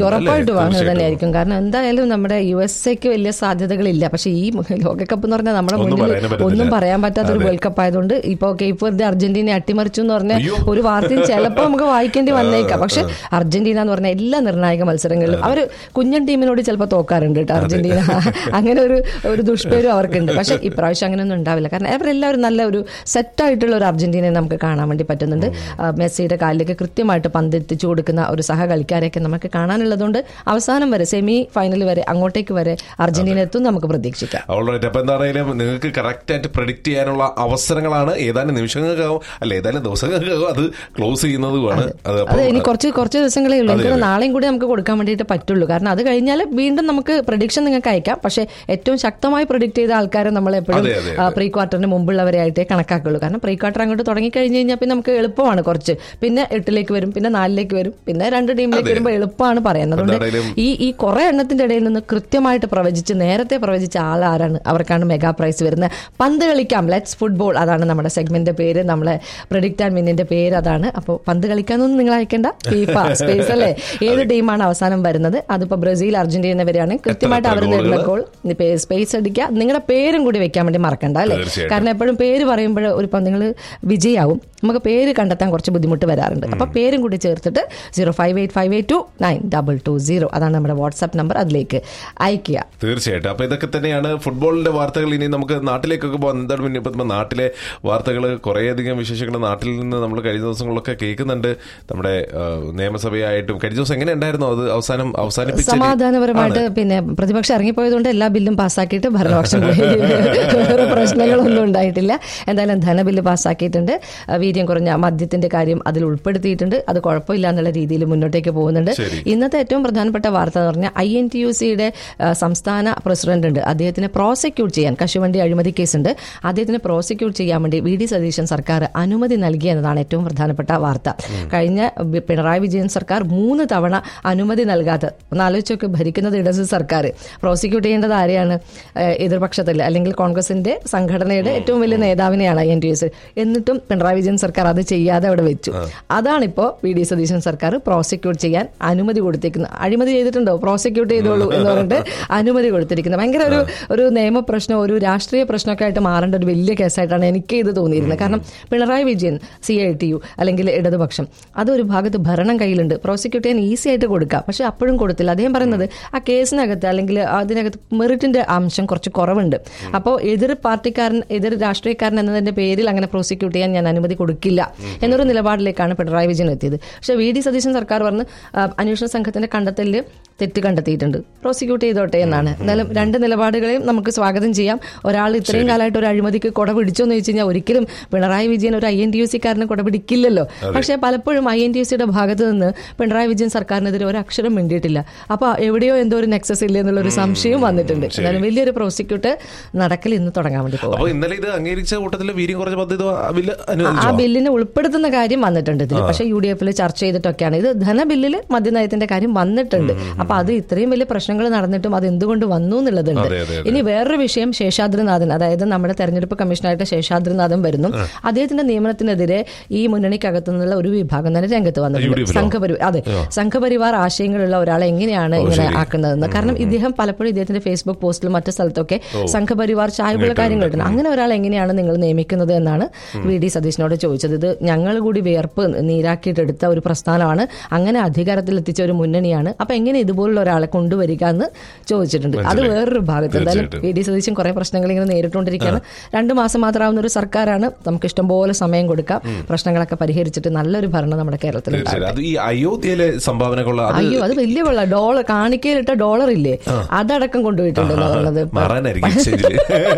വാങ്ങുമായിരിക്കും അല്ലേ? ഉറപ്പായിട്ട് വാങ്ങുന്നത് തീർച്ചയായിട്ടും. തന്നെയായിരിക്കും കാരണം എന്തായാലും നമ്മുടെ യു എസ് എക്ക് വലിയ സാധ്യതകളില്ല പക്ഷെ ഈ ലോകകപ്പ് എന്ന് പറഞ്ഞാൽ നമ്മുടെ ഒന്നും മുന്നിൽ പറയാനേ പറ്റത്തില്ല. ഒന്നും പറയാൻ പറ്റാത്ത ഒരു അതെ. വേൾഡ് കപ്പ് ആയതുകൊണ്ട് ഇപ്പൊ കേപ്പ് വെറുതെ അർജന്റീന അട്ടിമറിച്ചു എന്ന് പറഞ്ഞ അയ്യോ. ഒരു വാർത്തയും ചിലപ്പോൾ നമുക്ക് വായിക്കേണ്ടി വന്നേക്കാം പക്ഷെ അർജന്റീന എന്ന് പറഞ്ഞ എല്ലാ നിർണായക മത്സരങ്ങളിലും അവർ കുഞ്ഞൻ ടീമിനോട് ചിലപ്പോൾ തോക്കാറുണ്ട് കേട്ടോ അർജന്റീന അങ്ങനെ ഒരു ഒരു ദുഷ്പേരും അവർക്കുണ്ട് പക്ഷെ ഇപ്രാവശ്യം അങ്ങനെയൊന്നും ഉണ്ടാവില്ല കാരണം അവരെല്ലാവരും നല്ല ഒരു സെറ്റായിട്ടുള്ള ഒരു അർജന്റീനയെ നമുക്ക് കാണാൻ വേണ്ടി പറ്റുന്നുണ്ട് ആ, മെസ്സിയുടെ കാലിലേക്ക് കൃത്യമായിട്ട് പന്തെത്തിച്ചു കൊടുക്കുന്ന ഒരു സഹ കളിക്കാരെയൊക്കെ നമുക്ക് കാണാനുള്ളതുകൊണ്ട് അവസാനം വരെ സെമി ഫൈനൽ വരെ അങ്ങോട്ടേക്ക് വരെ അർജന്റീന എത്തും നമുക്ക് പ്രതീക്ഷിക്കാം ഓൾറൈറ്റ് അപ്പൊ എന്താണെങ്കിലും നിങ്ങൾക്ക് കറക്റ്റ് ആയിട്ട് പ്രഡിക്റ്റ് ചെയ്യാനുള്ള അവസരങ്ങളാണ് ഏതാനും നിമിഷങ്ങൾക്കാവും അല്ല ഏതാനും ദിവസങ്ങൾക്കാവും അത് ക്ലോസ് ചെയ്യുന്നതുമാണ് അത് അത് അപ്പം ഇനി കുറച്ച് കുറച്ച് ദിവസങ്ങളേ ഉള്ളൂ എനിക്ക് തോന്നുന്നു നാളെയും കൂടി നമുക്ക് കൊടുക്കാൻ വേണ്ടിയിട്ട് പറ്റുള്ളൂ കാരണം അത് കഴിഞ്ഞാൽ വീണ്ടും നമുക്ക് പ്രഡിക്ഷൻ നിങ്ങൾക്ക് അയക്കാം പക്ഷേ ഏറ്റവും ശക്തമായി പ്രഡിക്ട് ചെയ്ത ആൾക്കാരെ നമ്മൾ എപ്പോഴും അതെ, അതെ, പ്രീ ക്വാർട്ടറിന് മുമ്പുള്ളവരായിട്ടേ കണക്കാക്കുള്ളൂ കാരണം പ്രീ ക്വാർട്ടർ അങ്ങോട്ട് തുടങ്ങി കഴിഞ്ഞ് കഴിഞ്ഞാൽ പിന്നെ നമുക്ക് എളുപ്പമാണ് കുറച്ച് പിന്നെ എട്ടിലേക്ക് വരും പിന്നെ നാലിലേക്ക് വരും പിന്നെ രണ്ട് ടീമിലേക്ക് വരുമ്പോൾ എളുപ്പമാണ് പറയുന്നത് അതുകൊണ്ട് എന്തായാലും ഈ ഈ കുറെ എണ്ണത്തിന്റെ ഇടയിൽ നിന്ന് കൃത്യമായിട്ട് പ്രവചിച്ച് നേരത്തെ പ്രവചിച്ച ആളാരാണ് അവർക്കാണ് മെഗാ പ്രൈസ് വരുന്നത് പന്ത് കളിക്കാം ലെറ്റ്സ് ഫുട്ബോൾ അതാണ് നമ്മുടെ സെഗ്മെന്റിന്റെ പേര് നമ്മളെ പ്രഡിക്റ്റ് ആൻഡ് വിന്നിന്റെ പേര് അതാണ് അപ്പോൾ പന്ത് കളിക്കാനൊന്നും നിങ്ങൾ അയക്കേണ്ട ഫീഫ സ്പേസ് അല്ലേ ഏത് ടീമാണ് അവസാനം വരുന്നത് അതിപ്പോ ബ്രസീൽ അർജന്റീന വരെയാണെങ്കിൽ കൃത്യമായിട്ട് അവർ എത്ര നേടുന്ന ഗോളുകൾ? ഗോൾ സ്പേസ് അടിക്കുക നിങ്ങളുടെ പേരും കൂടി വെക്കാൻ വേണ്ടി മറക്കണ്ട അല്ലേ തീർച്ചയായിട്ടും. കാരണം എപ്പോഴും പേര് പറയുമ്പോൾ ഒരു ഇപ്പം നിങ്ങൾ വിജയാവും നമുക്ക് പേര് കണ്ടെത്താൻ കുറച്ച് ബുദ്ധിമുട്ട് വരാറുണ്ട് അപ്പൊ പേരും കൂടി ചേർത്തിട്ട് zero five eight five eight two nine double two zero അതാണ് നമ്മുടെ വാട്സാപ്പ് നമ്പർ അതിലേക്ക് അയക്കുക തീർച്ചയായിട്ടും അപ്പൊ ഇതൊക്കെ തന്നെയാണ് ഫുട്ബോളിന്റെ വാർത്തകൾ ഇനി നമുക്ക് നാട്ടിലേക്കൊക്കെ പോകാം എന്താണ് പിന്നെ ഇപ്പം നാട്ടിലെ വാർത്തകൾ കുറേയധികം വിശേഷങ്ങൾ നാട്ടിൽ നിന്ന് നമ്മൾ കഴിഞ്ഞ ദിവസങ്ങളിലൊക്കെ കേൾക്കുന്നുണ്ട് നമ്മുടെ ആ, നിയമസഭയായിട്ടും കഴിഞ്ഞ ദിവസം എങ്ങനെ ഉണ്ടായിരുന്നു അത് അവസാനം അവസാനിപ്പിച്ച രീ- സമാധാനപരമായിട്ട് പിന്നെ പ്രതിപക്ഷം ഇറങ്ങിപ്പോയതുകൊണ്ട് എല്ലാ ബില്ലും പാസ്സാക്കിയിട്ട് ഭരണപക്ഷം പോയി വേറെ പ്രശ്നങ്ങളൊന്നും ഉണ്ടായിട്ടില്ല എന്തായാലും ധനബില്ല് പാസ്സാക്കിയിട്ടുണ്ട് ആ, വീര്യം കുറഞ്ഞ മദ്യത്തിന്റെ കാര്യം അതിൽ ഉൾപ്പെടുത്തിയിട്ടുണ്ട് അത് കുഴപ്പമില്ല എന്നുള്ള രീതിയിൽ മുന്നോട്ടേക്ക് പോകുന്നുണ്ട് ശരി. ഇന്നത്തെ ഏറ്റവും പ്രധാനപ്പെട്ട വാർത്ത എന്ന് പറഞ്ഞാൽ ഐ എൻ ടി യു സിയുടെ സംസ്ഥാന പ്രസിഡന്റ് ഉണ്ട് അദ്ദേഹത്തിനെ പ്രോസിക്യൂട്ട് ചെയ്യാൻ കശുവണ്ടി അഴിമതി കേസുണ്ട് അദ്ദേഹത്തിനെ പ്രോസിക്യൂട്ട് ചെയ്യാൻ വേണ്ടി വി ഡി സതീശൻ സർക്കാർ അനുമതി നൽകി എന്നതാണ് ഏറ്റവും പ്രധാനപ്പെട്ട വാർത്ത കഴിഞ്ഞ ബി- പിണറായി വിജയൻ സർക്കാർ മൂന്ന് തവണ അനുമതി നൽകാത്ത ഒന്ന് ആലോചിച്ചൊക്കെ ഭരിക്കുന്നത് ഇടത് സർക്കാർ പ്രോസിക്യൂട്ട് ചെയ്യേണ്ടത് ആരെയാണ് ഏഹ് എതിർപക്ഷത്തിൽ അല്ലെങ്കിൽ കോൺഗ്രസിന്റെ സംഘടനയുടെ ഏറ്റവും വലിയ നേതാവിനെയാണ് ഐ എൻ ടി എസ് എന്നിട്ടും പിണറായി വിജയൻ സർക്കാർ അത് ചെയ്യാതെ അവിടെ വെച്ചു അതാണിപ്പോ വി ഡി സതീശൻ സർക്കാർ പ്രോസിക്യൂട്ട് ചെയ്യാൻ അനുമതി കൊടുത്തിരിക്കുന്നത് അഴിമതി ചെയ്തിട്ടുണ്ടോ പ്രോസിക്യൂട്ട് ചെയ്തോളൂ എന്ന് പറഞ്ഞിട്ട് അനുമതി കൊടുത്തിരിക്കുന്നത് ഭയങ്കര ഒരു ഒരു നിയമപ്രശ്നം ഒരു രാഷ്ട്രീയ പ്രശ്നമൊക്കെ ആയിട്ട് മാറേണ്ട ഒരു വലിയ കേസായിട്ടാണ് എനിക്ക് ഇത് തോന്നിയിരുന്നത് കാരണം Pinarayi Vijayan C I T U അല്ലെങ്കിൽ ഇടതുപക്ഷം അതൊരു ഭാഗത്ത് ഭരണം കയ്യിലുണ്ട് പ്രോസിക്യൂട്ട് ചെയ്യാൻ ഈസി ആയിട്ട് കൊടുക്കാം പക്ഷെ അപ്പോഴും കൊടുത്തില്ല അദ്ദേഹം പറയുന്നത് ആ കേസിനകത്ത് അല്ലെങ്കിൽ അതിനകത്ത് മെറിറ്റിന്റെ അംശം കുറച്ച് കുറവുണ്ട് അപ്പോൾ എതിർ പാർട്ടിക്കാരൻ എതിർ രാഷ്ട്രീയക്കാരൻ എന്നതിന്റെ പേരിൽ അങ്ങനെ പ്രോസിക്യൂട്ട് ചെയ്യാൻ ഞാൻ അനുമതി കൊടുക്കില്ല എന്നൊരു നിലപാടിലേക്കാണ് പിണറായി വിജയൻ എത്തിയത് പക്ഷേ വി ഡി സതീശൻ സർക്കാർ പറഞ്ഞ് ആ, അന്വേഷണ സംഘത്തിന്റെ കണ്ടെത്തലിൽ തെറ്റ് കണ്ടെത്തിയിട്ടുണ്ട് പ്രോസിക്യൂട്ട് ചെയ്തോട്ടെ എന്നാണ് എന്നാലും രണ്ട് നിലപാടുകളെയും നമുക്ക് സ്വാഗതം ചെയ്യാം ഒരാൾ ഇത്രയും കാലമായിട്ട് ഒരു അഴിമതിക്ക് കൊട പിടിച്ചോ എന്ന് ചോദിച്ചു കഴിഞ്ഞാൽ ഒരിക്കലും പിണറായി വിജയൻ ഒരു ഐ എൻ ടി യു സിക്കാരനെ കൊട പിടിക്കില്ലല്ലോ പക്ഷേ പലപ്പോഴും ഐ എൻ ടി യു സിയുടെ ഭാഗത്ത് നിന്ന് പിണറായി വിജയൻ സർക്കാരിനെതിരെ ഒരു അക്ഷരം മിണ്ടിയിട്ടില്ല അപ്പൊ എവിടെയോ എന്തോ ഒരു നെക്സസ് ഇല്ല എന്നുള്ള ഒരു സംശയവും വന്നിട്ടുണ്ട് എന്നാലും വലിയൊരു പ്രോസിക്യൂട്ട് നടക്കൽ ഇന്ന് തുടങ്ങാൻ വേണ്ടി പോകും അപ്പൊ ഇന്നലെ ഇത് അംഗീകരിച്ച കൂട്ടത്തിൽ വീര്യം കുറഞ്ഞ പദ്ധതി ആ ബില്ല് ആ അനുവദിച്ചോ ബില്ലിനെ ഉൾപ്പെടുത്തുന്ന കാര്യം വന്നിട്ടുണ്ട് ഇതിൽ പക്ഷേ യു ഡി എഫിൽ ചർച്ച ചെയ്തിട്ടൊക്കെയാണ് ഇത് ധനബില്ലിൽ മദ്യനയത്തിന്റെ കാര്യം വന്നിട്ടുണ്ട് അപ്പൊ അത് ഇത്രയും വലിയ പ്രശ്നങ്ങൾ നടന്നിട്ടും അത് എന്തുകൊണ്ട് വന്നു എന്നുള്ളതുണ്ട് അതെ, അതെ, ഇനി വേറൊരു വിഷയം ശേഷാദ്രിനാഥൻ അതായത് നമ്മുടെ തെരഞ്ഞെടുപ്പ് കമ്മീഷണറായിട്ട് ശേഷാദ്രിനാഥൻ വരുന്നു അദ്ദേഹത്തിന്റെ നിയമനത്തിനെതിരെ ഈ മുന്നണിക്കകത്തു നിന്നുള്ള ഒരു വിഭാഗം തന്നെ രംഗത്ത് വന്നിട്ടുണ്ട് UDF ലോ? സംഘപരിവാർ അതെ സംഘപരിവാർ ആശയങ്ങളുള്ള ഒരാളെ എങ്ങനെയാണ് ഇങ്ങനെ ശരി. ആക്കുന്നതെന്ന് കാരണം ഇദ്ദേഹം പലപ്പോഴും ഇദ്ദേഹത്തിന്റെ ഫേസ്ബുക്ക് പോസ്റ്റിലും മറ്റു സ്ഥലത്തൊക്കെ സംഘപരിവാർ ചായവുള്ള കാര്യങ്ങൾ ഇടുന്നത് അങ്ങനെ ഒരാൾ എങ്ങനെയാണ് നിങ്ങൾ നിയമിക്കുന്നത് എന്നാണ് വി ഡി സതീശനോട് ചോദിച്ചത് ഇത് ഞങ്ങൾ കൂടി വിയർപ്പ് നീരാക്കിയിട്ടെടുത്ത ഒരു പ്രസ്ഥാനമാണ് അങ്ങനെ അധികാരത്തിൽ എത്തിച്ച ഒരു മുന്നണിയാണ് അപ്പൊ എങ്ങനെ ഇതുപോലുള്ള ഒരാളെ കൊണ്ടുവരിക എന്ന് ചോദിച്ചിട്ടുണ്ട് അത് മനസ്സിലായി. വേറൊരു ഭാഗത്ത് എന്തായാലും തീർച്ചയായിട്ടും. വി ഡി സതീശൻ കുറെ പ്രശ്നങ്ങൾ ഇങ്ങനെ നേരിട്ടുകൊണ്ടിരിക്കുകയാണ് രണ്ടു മാസം മാത്രമാവുന്ന ഒരു സർക്കാരാണ് നമുക്ക് ഇഷ്ടംപോലെ സമയം കൊടുക്കാം പ്രശ്നങ്ങളൊക്കെ പരിഹരിച്ചിട്ട് നല്ലൊരു ഭരണം നമ്മുടെ കേരളത്തിൽ ഉണ്ടാവും തീർച്ചയായും അത് ഈ അയോധ്യയിലെ സംഭാവനകള അത് അയ്യോ അത് വലിയ വെള്ള ഡോളർ കാണിക്കയിലിട്ട ഡോളർ ഇല്ലേ അതടക്കം കൊണ്ടുപോയിട്ടുണ്ടെന്ന് പറഞ്ഞത് മാറാനായിരിക്കും എക്സ്ചേഞ്ചില്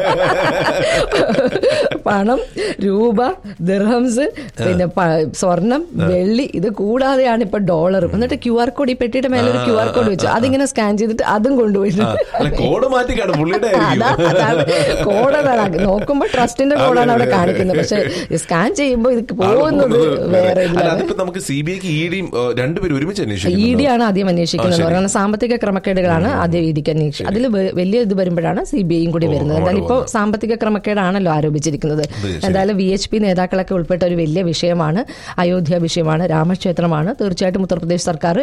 പണം രൂപ ദിർഹംസ് പിന്നെ പ- സ്വർണം വെള്ളി ഇത് കൂടാതെയാണ് ഇപ്പൊ ഡോളർ എന്നിട്ട് ക്യു ആർ കോഡ് ഈ പെട്ടിയുടെ മേലെ ഒരു ക്യു ആർ കോഡ് വെച്ചു അതിങ്ങനെ സ്കാൻ ചെയ്തിട്ട് അതും ആ, കൊണ്ടുപോയിട്ടുണ്ട് അല്ല കോഡ് മാറ്റിക്കാണ് പുള്ളിയുടെ അതാ അതാണ് കോഡ് അതാണ് നോക്കുമ്പോ ട്രസ്റ്റിന്റെ കോഡാണ് അവിടെ കാണിക്കുന്നത് പക്ഷെ സ്കാൻ ചെയ്യുമ്പോൾ ഇത് പോകുന്നത് വേറെ അല്ല ഇതിലാണ് അതിപ്പോ നമുക്ക് സി ബി ഐക്ക് ഇഡിയും രണ്ടുപേരും ഒരുമിച്ച് ഇ അന്വേഷിക്കുന്നു ഡി ആണ് ആദ്യം അന്വേഷിക്കുന്നത് കാരണം സാമ്പത്തിക ക്രമക്കേടുകളാണ് ആദ്യം ഇ ഡിക്ക് അന്വേഷിച്ചത് അതിൽ വലിയ ഇത് വരുമ്പോഴാണ് സി ബി ഐയും കൂടി വരുന്നത് എന്തായാലും ഇപ്പോൾ സാമ്പത്തിക ക്രമക്കേടാണല്ലോ ആരോപിച്ചിരിക്കുന്നത് എന്തായാലും വി എച്ച് പി നേതാക്കളൊക്കെ ഉൾപ്പെട്ട ഒരു വലിയ വിഷയമാണ് അയോധ്യ വിഷയമാണ് രാമക്ഷേത്രമാണ് തീർച്ചയായിട്ടും ഉത്തർപ്രദേശ് സർക്കാർ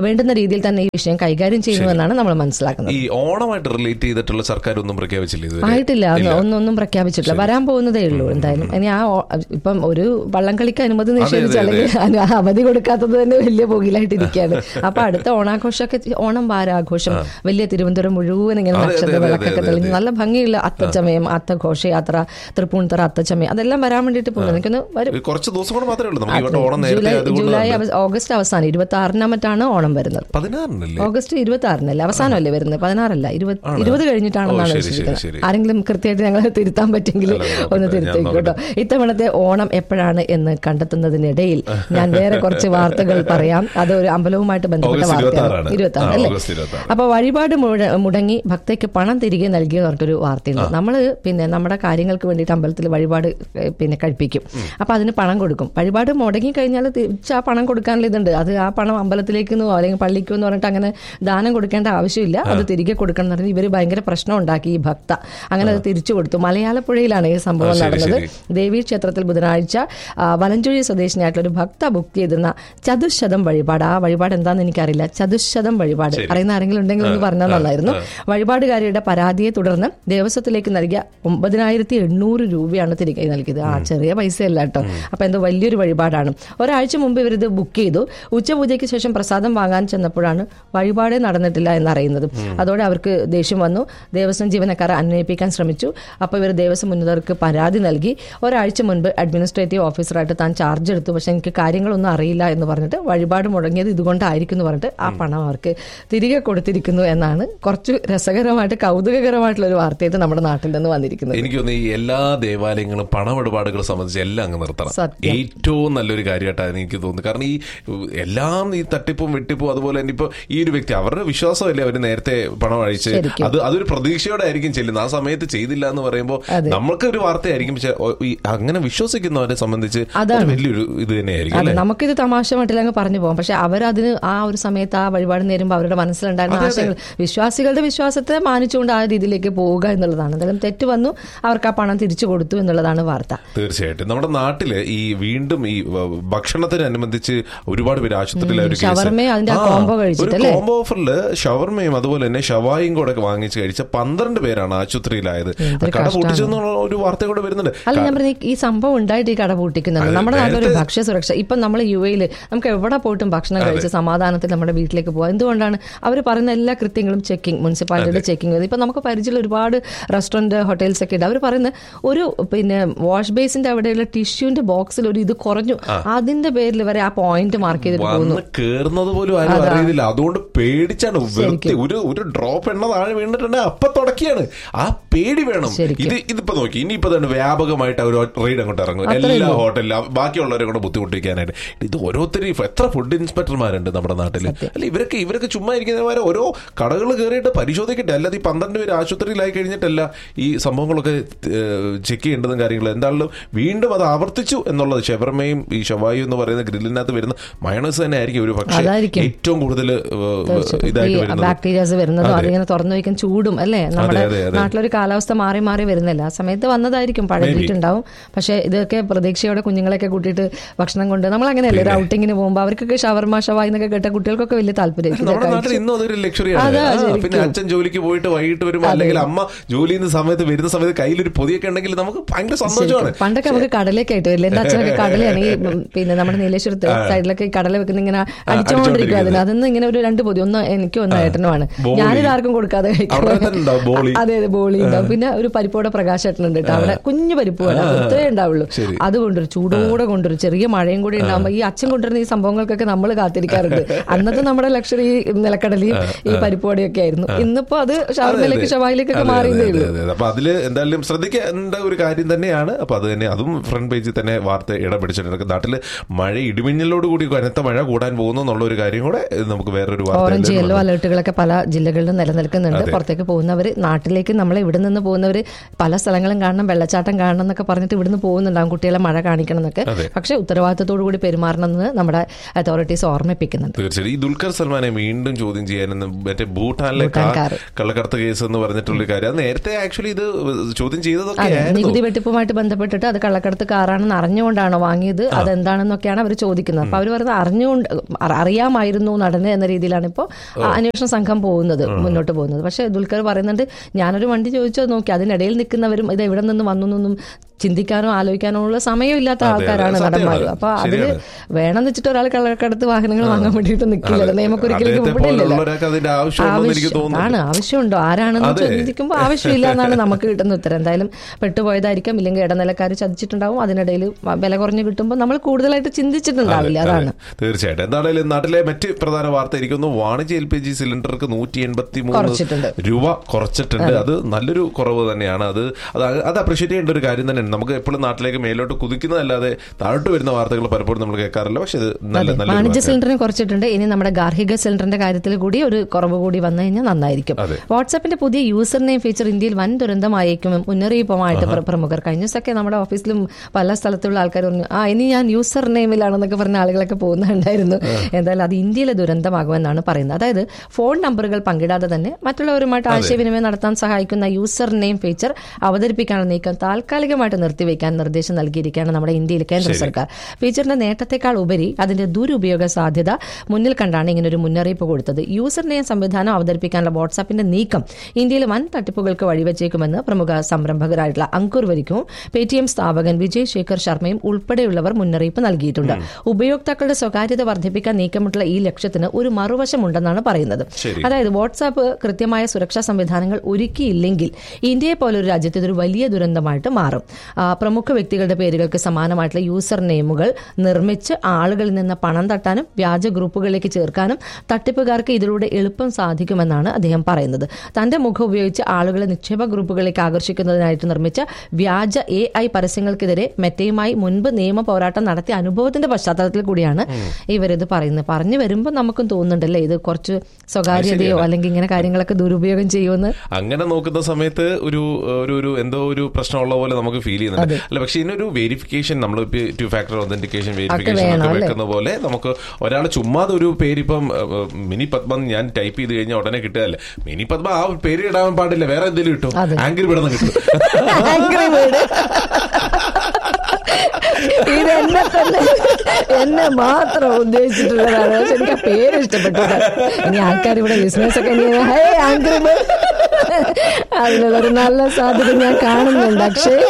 വേണ്ടുന്ന രീതിയിൽ തന്നെ ഈ വിഷയം കൈകാര്യം ചെയ്യുന്നുവെന്നാണ് നമ്മൾ മനസ്സിലാക്കുന്നത് ഈ ഓണമായിട്ട് റിലേറ്റ് ചെയ്തിട്ടുള്ള സർക്കാർ ഒന്നും പ്രഖ്യാപിച്ചില്ല ഇതുവരെ ആയിട്ടില്ല ഒന്ന് ഒന്നൊന്നും പ്രഖ്യാപിച്ചിട്ടില്ല വരാൻ പോകുന്നതേ ഉള്ളൂ എന്തായാലും ഇനി ആ ഓ- ഇപ്പം ഒരു വള്ളംകളിക്ക് അനുമതി നിഷേധിച്ച് അതെ, അല്ലെങ്കിൽ അനു- അവധി കൊടുക്കാത്തത് തന്നെ വലിയ പുകിലായിട്ടിരിക്കുകയാണ് അപ്പൊ അടുത്ത ഓണാഘോഷമൊക്കെ ഓണം വാരാഘോഷം വലിയ തിരുവനന്തപുരം മുഴുവൻ ഇങ്ങനെ അതെ, അതെ, നക്ഷത്ര അതെ, വിളക്കൊക്കെ അതെ, തെളിഞ്ഞ് അതെ. നല്ല ഭംഗിയുള്ള അത്തച്ചമയം അത്തഘോഷയാത്ര തൃപ്പൂണിത്തറ അത്തച്ചമയം അതെല്ലാം വരാൻ വേണ്ടിയിട്ട് പോകുന്നു എനിക്കൊന്ന് വരും ഒരു കുറച്ച് ദിവസം കൂടെ മാത്രമേ ഉള്ളൂ നമുക്ക് ഇവിടെ ഓണം നേരത്തെ ജൂലൈ അതുകൊണ്ട് ജൂലൈ തന്നെ. അവ- ഓഗസ്റ്റ് അവസാനം ഇരുപത്തി ആറിനാ മറ്റാണ് ഓണം വരുന്നത് പതിനാറിനല്ലേ ഓഗസ്റ്റ് ഇരുപത്തി ആറിനല്ലേ അവസാനമല്ലേ വരുന്നത് പതിനാറല്ല ഇരുപത് ഇരുപത് കഴിഞ്ഞിട്ടാണെന്നാണ് ഓ, ശരി, ശരി, വിശ്വസിക്കുന്നത് ശരി. ആരെങ്കിലും കൃത്യമായിട്ട് ഞങ്ങൾ തിരുത്താൻ പറ്റെങ്കിൽ അല്ല, നോക്കട്ടെ, ഒന്ന് ഞാൻ തിരുത്തേക്കും കേട്ടോ നോക്കട്ടെ. ഇത്തവണത്തെ ഓണം എപ്പോഴാണ് എന്ന് കണ്ടെത്തുന്നതിനിടയിൽ ഞാൻ വേറെ കുറച്ച് വാർത്തകൾ പറയാം അത് ഒരു അമ്പലവുമായിട്ട് ബന്ധപ്പെട്ട ഓഗസ്റ്റ് വാർത്തയാണ് ഇരുപത്താറാണ്. ഇരുപത്തി ആ, ആറ് അല്ലേ ഓഗസ്റ്റ് ഇരുപത്താറ്. അപ്പൊ വഴിപാട് മുഴ- മുടങ്ങി ഭക്തയ്ക്ക് പണം തിരികെ നൽകിയെന്ന് പറഞ്ഞിട്ടൊരു വാർത്തയുണ്ട് നമ്മൾ പിന്നെ നമ്മുടെ കാര്യങ്ങൾക്ക് വേണ്ടിയിട്ട് അമ്പലത്തിൽ വഴിപാട് ഏ, പിന്നെ കഴിപ്പിക്കും അപ്പൊ അതിന് പണം കൊടുക്കും വഴിപാട് മുടങ്ങി കഴിഞ്ഞാൽ തിരിച്ച് ആ പണം കൊടുക്കാനുള്ള ഇതുണ്ട് അത് ആ പണം അമ്പലത്തിലേക്കെന്നോ അല്ലെങ്കിൽ പള്ളിക്കോ എന്ന് പറഞ്ഞിട്ട് അങ്ങനെ ദാനം കൊടുക്കേണ്ട ആവശ്യമില്ല അത് തിരികെ കൊടുക്കണം എന്ന് പറഞ്ഞ് ഇവർ ഭയങ്കര പ്രശ്നം ഉണ്ടാക്കി ഈ ഭക്ത അങ്ങനെ അത് തിരിച്ചു കൊടുത്തു മലയാളപ്പുഴയിലാണ് ഈ സംഭവം ആ, ശരി, നടന്നത് ശരി. ദേവീ ക്ഷേത്രത്തിൽ ബുധനാഴ്ച ആ, വലഞ്ചുഴി സ്വദേശിനിയായിട്ടുള്ള ഒരു ഭക്ത ബുക്ക് ചെയ്തിരുന്ന ചതുശതം വഴിപാട് ആ വഴിപാട് എന്താണെന്ന് എനിക്കറിയില്ല ചതുശതം വഴിപാട് ശരി. അറിയുന്ന ആരെങ്കിലും ഉണ്ടെങ്കിൽ ഒന്ന് പറഞ്ഞാൽ നന്നായിരുന്നു വഴിപാടുകാരിയുടെ പരാതിയെ തുടർന്ന് ദേവസ്വത്തിലേക്ക് നൽകിയ ഒമ്പതിനായിരത്തി എണ്ണൂറ് രൂപയാണ് തിരികെ നൽകിയത് ആ ചെറിയ പൈസയല്ല കേട്ടോ അപ്പൊ എന്തോ വലിയൊരു വഴിപാടാണ് ഒരാഴ്ച മുമ്പ് ഇവരിത് ബുക്ക് ചെയ്തു ഉച്ചപൂജയ്ക്ക് ശേഷം പ്രസാദം വാങ്ങാൻ ചെന്നപ്പോഴാണ് വഴിപാടേ നടന്നിട്ടില്ല എന്നറിയുന്നത് അതോടെ അവർക്ക് ദേഷ്യം വന്നു ദേവസ്വം ജീവനക്കാരെ അന്വയിപ്പിക്കാൻ ശ്രമിച്ചു അപ്പോൾ ഇവർ ദേവസ്വം ഉന്നതർക്ക് പരാതി നൽകി ഒരാഴ്ച മുൻപ് അഡ്മിനിസ്ട്രേറ്റീവ് ഓഫീസറായിട്ട് താൻ ചാർജ് എടുത്തു പക്ഷെ എനിക്ക് കാര്യങ്ങളൊന്നും അറിയില്ല എന്ന് പറഞ്ഞിട്ട് വഴിപാട് മുടങ്ങിയത് ഇതുകൊണ്ടായിരിക്കും എന്ന് പറഞ്ഞിട്ട് ആ പണം അവർക്ക് തിരികെ കൊടുത്തിരിക്കുന്നു എന്നാണ് കുറച്ച് രസകരമായിട്ട് കൗതുകകരമായിട്ടുള്ള ഒരു വാർത്തയായിട്ട് നമ്മുടെ നാട്ടിൽ നിന്ന് വന്നിരിക്കുന്നത് എനിക്ക് തോന്നുന്നു ഈ എല്ലാ ദേവാലയങ്ങളും പണമിടപാടുകൾ സംബന്ധിച്ച് എല്ലാം അങ്ങ് നിർത്തണം സത്യം. ഏറ്റവും നല്ലൊരു കാര്യമായിട്ടാണ് എനിക്ക് തോന്നുന്നത് കാരണം ഈ ഉം, എല്ലാം ഈ തട്ടിപ്പും വെട്ടിപ്പും അതുപോലെ തന്നെ ഇപ്പൊ ഈ ഒരു വ്യക്തി അവരുടെ വിശ്വാസമല്ലേ അവർ നേരത്തെ പണം അഴിച്ച് ശരിക്കും. അത് അതൊരു പ്രതീക്ഷയോടെ ആയിരിക്കും ചെല്ലുന്നത് ആ സമയത്ത് ചെയ്തില്ല എന്ന് പറയുമ്പോൾ അതെ. നമുക്ക് ഒരു വാർത്തയായിരിക്കും പക്ഷെ ഓ, ഈ അങ്ങനെ വിശ്വസിക്കുന്നവരെ സംബന്ധിച്ച് അതാണ്. ഒരു വലിയൊരു ഇത് തന്നെയായിരിക്കും അതെ അല്ലേ നമുക്കിത് തമാശ മട്ടിലങ്ങ് പറഞ്ഞു പോകാം പക്ഷെ അവരതിന് ആ ഒരു സമയത്ത് ആ വഴിപാട് നേരുമ്പോൾ അവരുടെ മനസ്സിലുണ്ടായിരുന്ന അതെ, അതെ. ആശയങ്ങൾ വിശ്വാസികളുടെ വിശ്വാസത്തെ മാനിച്ചുകൊണ്ട് ആ രീതിയിലേക്ക് പോവുക എന്നുള്ളതാണ് എന്തായാലും തെറ്റ് വന്നു അവർക്ക് ആ പണം തിരിച്ചു കൊടുത്തു എന്നുള്ളതാണ് വാർത്ത തീർച്ചയായിട്ടും നമ്മുടെ നാട്ടില് ഈ വീണ്ടും ഈ വ- ഭക്ഷണത്തിനനുബന്ധിച്ച് ഒരുപാട് പേര് ആശുപത്രിയിലെ ഒരു കേസ് ഷവർമയും അതിന്റെ ആ combo കഴിച്ചിട്ട് അല്ലേ? കോംബോ ഓഫറില് ഷവർമയും അതുപോലെ തന്നെ ഷവായും കൂടെ ഒക്കെ വാങ്ങിച്ച് കഴിച്ച പന്ത്രണ്ട് പേരാണ് ആശുപത്രിയിലായത് എന്തൊരു കട കഷ്ടാണ്. പൊട്ടിച്ചെന്നുള്ള ഒരു വാർത്ത കൂടെ വരുന്നുണ്ട് അല്ല ഞാൻ പറഞ്ഞ ഈ സംഭവം ഉണ്ടായിട്ട് ഈ കട പൂട്ടിക്കുന്നുണ്ട് അതെ, നമ്മുടെ നാട്ടിലൊരു നേരത്തെ- ഭക്ഷ്യ സുരക്ഷ ഇപ്പം നമ്മൾ യു എയിൽ നമുക്ക് എവിടെ പോയിട്ടും ഭക്ഷണം കഴിച്ച് സമാധാനത്തിൽ നമ്മുടെ വീട്ടിലേക്ക് പോകാം എന്തുകൊണ്ടാണ് അവർ പറയുന്ന എല്ലാ കൃത്യങ്ങളും ചെക്കിംഗ് മുനിസിപ്പാലിറ്റിയുടെ ചെക്കിംഗ് ഇപ്പം നമുക്ക് പരിചയമുള്ള ഒരുപാട് റെസ്റ്റോറന്റ് ഹോട്ടൽസ് ഒക്കെ ഉണ്ട് അവർ പറയുന്ന ഒരു പിന്നെ വാഷ് ബേസിന്റെ അവിടെയുള്ള ടിഷ്യൂന്റെ ബോക്സിൽ ഒരു ഇത് കുറഞ്ഞു അതിന്റെ പേരിൽ വരെ ആ പോയിന്റ് മാർക്ക് ചെയ്തിട്ട് പോകുന്നു വന്ന് കേറുന്നത് പോലും ആരും അറിയുന്നില്ല അതുകൊണ്ട് പേടിച്ചാണ് വെറുതെ ഒരു ഒരു ഡ്രോപ്പ് എണ്ണ താഴെ വീണിട്ടുണ്ടെങ്കിൽ അപ്പൊ തുടക്കിയാണ് ആ പേടി വേണം ശരിക്കും. ഇത് ഇതിപ്പോ നോക്കി ഇനിയിപ്പോ തന്നെ വ്യാപകമായിട്ട് അവർ റെയ്ഡ് അങ്ങോട്ട് ഇറങ്ങും അത്രേ എല്ലാ ഉള്ളൂ. ഹോട്ടലിലും ബാക്കിയുള്ളവരെ കൂടെ ബുദ്ധിമുട്ടിക്കാനായിട്ട് ഇത് ഓരോരുത്തരും എത്ര ഫുഡ് ഇൻസ്പെക്ടർമാരുണ്ട് നമ്മുടെ നാട്ടിൽ അല്ല ഇവരൊക്കെ ഇവരൊക്കെ ചുമ്മാ ഇരിക്കുന്നവരെ ഓരോ കടകൾ കയറിയിട്ട് പരിശോധിക്കട്ടെ അല്ലാതെ ഈ പന്ത്രണ്ട് പേര് ആശുപത്രിയിലായി കഴിഞ്ഞിട്ടല്ല ഈ സംഭവങ്ങളൊക്കെ ചെക്ക് ചെയ്യേണ്ടതും കാര്യങ്ങളും എന്താണെങ്കിലും വീണ്ടും അത് ആവർത്തിച്ചു എന്നുള്ളത് ഷെവർമയും ഈ ഷവായും എന്ന് പറയുന്ന ഗ്രില്ലിനകത്ത് വരുന്ന മയണസ് തന്നെ ആയിരിക്കും ഒരു പക്ഷേ അതായിരിക്കും. ഏറ്റവും കൂടുതൽ ഈ ഇതായിട്ട് വരുന്നത് ബാക്ടീരിയാസ് വരുന്നതും അതിങ്ങനെ തുറന്നു വയ്ക്കാൻ ചൂടും അല്ലേ നമ്മുടെ അതെ, അതെ. നാട്ടിലൊരു കാലാവസ്ഥ മാറി മാറി വരുന്നില്ല ആ സമയത്ത് വന്നതായിരിക്കും പഴകിയിട്ടുണ്ടാവും പക്ഷെ ഇതൊക്കെ പ്രതീക്ഷയോടെ കുഞ്ഞുങ്ങളെയൊക്കെ കൂട്ടിയിട്ട് ഭക്ഷണം കൊണ്ട് നമ്മൾ അങ്ങനെയല്ലേ ഒരു ഔട്ടിങ്ങിന് പോകുമ്പോൾ അവർക്കൊക്കെ ഷവർമ ഷവായി എന്നൊക്കെ കേട്ട കുട്ടികൾക്കൊക്കെ വലിയ താല്പര്യം നമ്മുടെ നാട്ടിൽ ഇന്നും അതൊരു ലക്ഷറിയാണ് അതാ, ആ, ശരിക്കും. പിന്നെ അച്ഛൻ ജോലിക്ക് പോയിട്ട് വൈകിട്ട് വരുമ്പോൾ അല്ലെങ്കിൽ അമ്മ ജോലി ചെയ്യുന്ന സമയത്ത് വരുന്ന സമയത്ത് കയ്യിലൊരു പൊതിയൊക്കെ ഉണ്ടെങ്കിൽ നമുക്ക് ഭയങ്കര സന്തോഷമാണ് പണ്ടൊക്കെ നമുക്ക് കടലൊക്കെ ആയിട്ട് വരില്ല എന്റെ അച്ഛനൊക്കെ കടലയാണ് ഈ ഉം, പിന്നെ നമ്മുടെ നീലേശ്വരത്ത് സൈഡിലൊക്കെ ഈ കടല വെക്കുന്ന ഇങ്ങനെ അടിച്ചോണ്ടിരിക്കും അതിന് അതിന്ന് ഇങ്ങനെ ഒരു രണ്ട് പൊതി ഒന്ന് എനിക്കും ഒന്ന് ഏട്ടനുമാണ് ബോളി. ഞാനിത് ആർക്കും കൊടുക്കാതെ കഴിക്കും. അവിടെ തന്നെ ഉണ്ടാവും ബോളി. അതെ അതെ ബോളി ഉണ്ടാവും പിന്നെ ഒരു പരിപ്പോടെ പ്രകാശേട്ടനുണ്ട് കേട്ടോ അവിടെ കുഞ്ഞു പരിപ്പ് വേണം ഇത്രേ ഉണ്ടാവുള്ളൂ ശരി. അത് കൊണ്ടൊരു ചൂടോടെ കൊണ്ടൊരു ചെറിയ മഴയും കൂടി ഉണ്ടാകുമ്പോൾ ഈ അച്ഛൻ കൊണ്ടുവരുന്ന ഈ സംഭവങ്ങൾക്കൊക്കെ നമ്മൾ കാത്തിരിക്കാറുണ്ട് അന്നത്തെ നമ്മുടെ ലക്ഷറി നിലക്കടലയും ഈ പരിപ്പോടെയൊക്കെ ആയിരുന്നു ഇന്നിപ്പോ അത് ഷവർമയിലേക്ക് ഷവായിലേക്കൊക്കെ മാറിയതേ ഉള്ളൂ അപ്പൊ അതില് എന്തായാലും ശ്രദ്ധിക്കേണ്ട ഒരു കാര്യം തന്നെയാണ് അപ്പൊ അത് തന്നെ അതും ഫ്രണ്ട് പേജിൽ തന്നെ വാർത്ത ഇടപിടിച്ചിട്ടുണ്ട് നാട്ടില് മഴ ഇടിമിന്നലോട് കൂടി കനത്ത മഴ കൂടാൻ പോകുന്നു എന്നുള്ള ഒരു കാര്യം കൂടെ നമുക്ക് വേറൊരു ഓറഞ്ച് വാർത്ത യെല്ലോ അലേർട്ടുകളൊക്കെ പല ജില്ലകളിലും നിലനിൽക്കുന്നുണ്ട് പുറത്തേക്ക് പോകുന്നവർ നാട്ടിലേക്ക് നമ്മൾ ഇവിടെ നിന്ന് പോകുന്നവർ പല സ്ഥലങ്ങളും കാണണം വെള്ളച്ചാട്ടം കാണണം എന്നൊക്കെ പറഞ്ഞിട്ട് ഇവിടുന്ന് പോകുന്നുണ്ടാവും കുട്ടികളെ മഴ കാണിക്കണം എന്നൊക്കെ അതെ. പക്ഷേ ഉത്തരവാദിത്തത്തോടു കൂടി പെരുമാറണമെന്ന് നമ്മുടെ അതോറിറ്റീസ് ഓർമ്മിപ്പിക്കുന്നുണ്ട് തീർച്ചയായും ഈ ദുൽഖർ സൽമാനെ വീണ്ടും ചോദ്യം ചെയ്യാനെന്ന് മറ്റേ ഭൂട്ടാനിലെ കാ- ഭൂട്ടാൻകാർ. കള്ളക്കടത്ത് കേസ് എന്ന് പറഞ്ഞിട്ടുള്ള കാര്യം അത് നേരത്തെ ആക്ച്വലി ഇത് ചോദ്യം ചെയ്തതൊക്കെ അതെ ആയിരുന്നു നികുതി വെട്ടിപ്പുമായിട്ട് ബന്ധപ്പെട്ടിട്ട് അത് കള്ളക്കടത്ത് കാറാണെന്ന് അറിഞ്ഞുകൊണ്ടാണോ വാങ്ങിയത് അതെന്താണെന്നൊക്കെയാണ് അവർ ചോദിക്കുന്നത് അപ്പൊ അവർ പറയുന്നത് അറിഞ്ഞുകൊണ്ട് അ- അറിയാമായിരുന്നു ആയിരുന്നു നടന് എന്ന രീതിയിലാണ് ഇപ്പോൾ അന്വേഷണ സംഘം പോകുന്നത് മുന്നോട്ട് പോകുന്നത് പക്ഷേ ദുൽഖർ പറയുന്നുണ്ട് ഞാനൊരു വണ്ടി ചോദിച്ചോ നോക്കി അതിനിടയിൽ നിൽക്കുന്നവരും ഇത് എവിടെ നിന്ന് വന്നു എന്നൊന്നും ചിന്തിക്കാനോ ആലോചിക്കാനോ ഉള്ള സമയമില്ലാത്ത അതെ, ആൾക്കാരാണ് സത്യമാണ്. നടന്മാർ അപ്പൊ അതില് ശരിയാണ്. വേണമെന്ന് വെച്ചിട്ട് ഒരാൾ കള്ളക്കടത്ത് വാഹനങ്ങൾ വാങ്ങാൻ വേണ്ടിയിട്ട് നിൽക്കില്ലല്ലോ നിയമക്കുറിക്കലേക്ക് അദ്ദേഹത്തെ മുമ്പിടില്ലല്ലോ പോലുള്ളവരൊക്കെ അതിന്റെ ആവശ്യമുണ്ടെന്ന് എനിക്ക് ആവശ്യം- തോന്നുന്നു ആണ് ആവശ്യമുണ്ടോ ആരാണെന്ന് അതെ. ചിന്തിക്കുമ്പോൾ ആവശ്യമില്ല എന്നാണ് നമുക്ക് കിട്ടുന്ന ഉത്തരം എന്തായാലും പെട്ടുപോയതായിരിക്കാം ഇല്ലെങ്കിൽ ഇടനിലക്കാർ ചതിച്ചിട്ടുണ്ടാവും അതിനിടയിൽ വില കുറഞ്ഞ് കിട്ടുമ്പോൾ നമ്മൾ കൂടുതലായിട്ട് ചിന്തിച്ചിട്ടുണ്ടാവില്ല അതെ, അതാണ് അതെ. തീർച്ചയായിട്ടും എന്താണെങ്കിലും നാട്ടിലെ മറ്റ് പ്രധാന വാർത്ത എനിക്കൊന്ന് വാണിജ്യ എൽ പി ജി സിലിണ്ടർക്ക് നൂറ്റി എൺപത്തി കുറച്ചിട്ടുണ്ട്. മൂന്ന് രൂപ കുറച്ചിട്ടുണ്ട് അത് നല്ലൊരു കുറവ് തന്നെയാണ് അത് അത് അത് അപ്രീഷിയേറ്റ് ചെയ്യേണ്ട ഒരു കാര്യം തന്നെയാണ് നമുക്ക് എപ്പോഴും നാട്ടിലേക്ക് മേലോട്ട് കുതിക്കുന്നതല്ലാതെ താഴോട്ട് വരുന്ന വാർത്തകൾ പലപ്പോഴും നമ്മൾ കേൾക്കാറില്ല പക്ഷെ ഇത് നല്ല അതെ നല്ലൊരു വാണിജ്യ വാർത്തയാണ്. സിലിണ്ടറിന് കുറച്ചിട്ടുണ്ട് ഇനി നമ്മുടെ ഗാർഹിക സിലിണ്ടറിന്റെ കാര്യത്തിൽ കൂടി ഒരു കുറവ് കൂടി വന്നു കഴിഞ്ഞാൽ നന്നായിരിക്കും അതെ. വാട്സാപ്പിന്റെ പുതിയ യൂസർ നെയിം ഫീച്ചർ ഇന്ത്യയിൽ വൻ ദുരന്തമായേക്കും മുന്നറിയിപ്പുമായിട്ട് പ്ര- പ്രമുഖർ കഴിഞ്ഞ ദിവസമൊക്കെ നമ്മുടെ ഓഫീസിലും പല സ്ഥലത്തുള്ള ആൾക്കാർ പറഞ്ഞു ആ ഇനി ഞാൻ യൂസർ നെയിമിലാണെന്നൊക്കെ പറഞ്ഞ ആളുകളൊക്കെ പോകുന്നുണ്ടായിരുന്നു എന്തായാലും അത് ഇന്ത്യയിലെ ദുരന്തമാകുമെന്നാണ് പറയുന്നത് അതായത് ഫോൺ നമ്പറുകൾ പങ്കിടാതെ തന്നെ മറ്റുള്ളവരുമായിട്ട് ആശയവിനിമയം നടത്താൻ സഹായിക്കുന്ന യൂസർ നെയിം ഫീച്ചർ അവതരിപ്പിക്കാനുള്ള നീക്കം താൽക്കാലികമായിട്ട് നിർത്തിവെക്കാൻ നിർദ്ദേശം നൽകിയിരിക്കുകയാണ് നമ്മുടെ ഇന്ത്യയിൽ കേന്ദ്ര സർക്കാർ ഫീച്ചറിന്റെ നേട്ടത്തെക്കാൾ ഉപരി അതിന്റെ ദുരുപയോഗ സാധ്യത മുന്നിൽ കണ്ടാണ് ഇങ്ങനെ ഒരു മുന്നറിയിപ്പ് കൊടുത്തത് യൂസർ നെയിം സംവിധാനം അവതരിപ്പിക്കാനുള്ള വാട്സാപ്പിന്റെ നീക്കം ഇന്ത്യയിൽ വൻ തട്ടിപ്പുകൾക്ക് വഴിവെച്ചേക്കുമെന്ന് പ്രമുഖ സംരംഭകരായിട്ടുള്ള അങ്കുർ വരിക്കും പേടിഎം സ്ഥാപകൻ വിജയ് ശേഖർ ശർമ്മയും ഉൾപ്പെടെയുള്ളവർ മുന്നറിയിപ്പ് നൽകിയിട്ടുണ്ട് ഉപയോക്താക്കളുടെ സ്വകാര്യത വർദ്ധിപ്പിക്കാൻ നീക്കമിട്ടുള്ള ഈ ലക്ഷ്യത്തിന് ഒരു മറുവശമുണ്ടെന്നാണ് പറയുന്നത് ശരി. അതായത് വാട്സാപ്പ് കൃത്യമായ സുരക്ഷാ സംവിധാനങ്ങൾ ഒരുക്കിയില്ലെങ്കിൽ ഇന്ത്യയെ പോലൊരു രാജ്യത്ത് ഇതൊരു വലിയ ദുരന്തമായിട്ട് മാറും ആ, പ്രമുഖ വ്യക്തികളുടെ പേരുകൾക്ക് സമാനമായിട്ടുള്ള യൂസർ നെയിമുകൾ നിർമ്മിച്ച് ആളുകളിൽ നിന്ന് പണം തട്ടാനും വ്യാജ ഗ്രൂപ്പുകളിലേക്ക് ചേർക്കാനും തട്ടിപ്പുകാർക്ക് ഇതിലൂടെ എളുപ്പം സാധിക്കുമെന്നാണ് അദ്ദേഹം പറയുന്നത് തന്റെ മുഖം ഉപയോഗിച്ച് ആളുകളെ നിക്ഷേപ ഗ്രൂപ്പുകളിലേക്ക് ആകർഷിക്കുന്നതിനായിട്ട് നിർമ്മിച്ച വ്യാജ എ ഐ പരസ്യങ്ങൾക്കെതിരെ മെറ്റയുമായി മുൻപ് നിയമ പോരാട്ടം നടത്തിയ അനുഭവത്തിന്റെ പശ്ചാത്തലത്തിൽ കൂടിയാണ് ഇവരിത് പറയുന്നത് പറഞ്ഞു വരുമ്പോൾ നമുക്കും തോന്നുന്നുണ്ടല്ലേ ഇത് കുറച്ച് സ്വകാര്യതയോ അല്ലെങ്കിൽ ഇങ്ങനെ കാര്യങ്ങളൊക്കെ ദുരുപയോഗം ചെയ്യുമെന്ന് അങ്ങനെ നോക്കുന്ന സമയത്ത് ഒരു ഒരു ഒരു എന്തോ ഒരു പ്രശ്നമുള്ള പോലെ നമുക്ക് ഫീൽ ചെയ്യുന്നുണ്ട് അല്ല പക്ഷെ ഇതിനൊരു വെരിഫിക്കേഷൻ നമ്മൾ ടു ഫാക്ടർ ഒതന്റിക്കേഷൻ വെരിഫിക്കേഷൻ വേണം, ഒക്കെ അല്ലേ? വെക്കുന്ന പോലെ നമുക്ക് ഒരാൾ ചുമ്മാതെ ഒരു പേരിപ്പം ഏഹ്, മിനി പത്മ എന്ന് ഞാൻ ടൈപ്പ് ചെയ്ത് കഴിഞ്ഞാൽ ഉടനെ കിട്ടുകയല്ലേ മിനി പത്മ ആ പേര് ഇടാൻ പാടില്ല വേറെ എന്തെങ്കിലും കിട്ടും അതെ. ആംഗിൾ വിടുന്ന കിട്ടും Angry Bird. ഇത് എന്നെ തന്നെ എന്നെ മാത്രം ഉദ്ദേശിച്ചിട്ടുള്ളതാണ് പക്ഷെ എനിക്ക് ആ പേര് ഇഷ്ടപ്പെട്ടു ഇനി ആൾക്കാർ ഇവിടെ ബിസിനസ് ഒക്കെ ഇനി, "ഹേ, Angry Bird." അതിനുള്ള ഒരു നല്ല സാധ്യത ഞാൻ കാണുന്നുണ്ട് അക്ഷയ്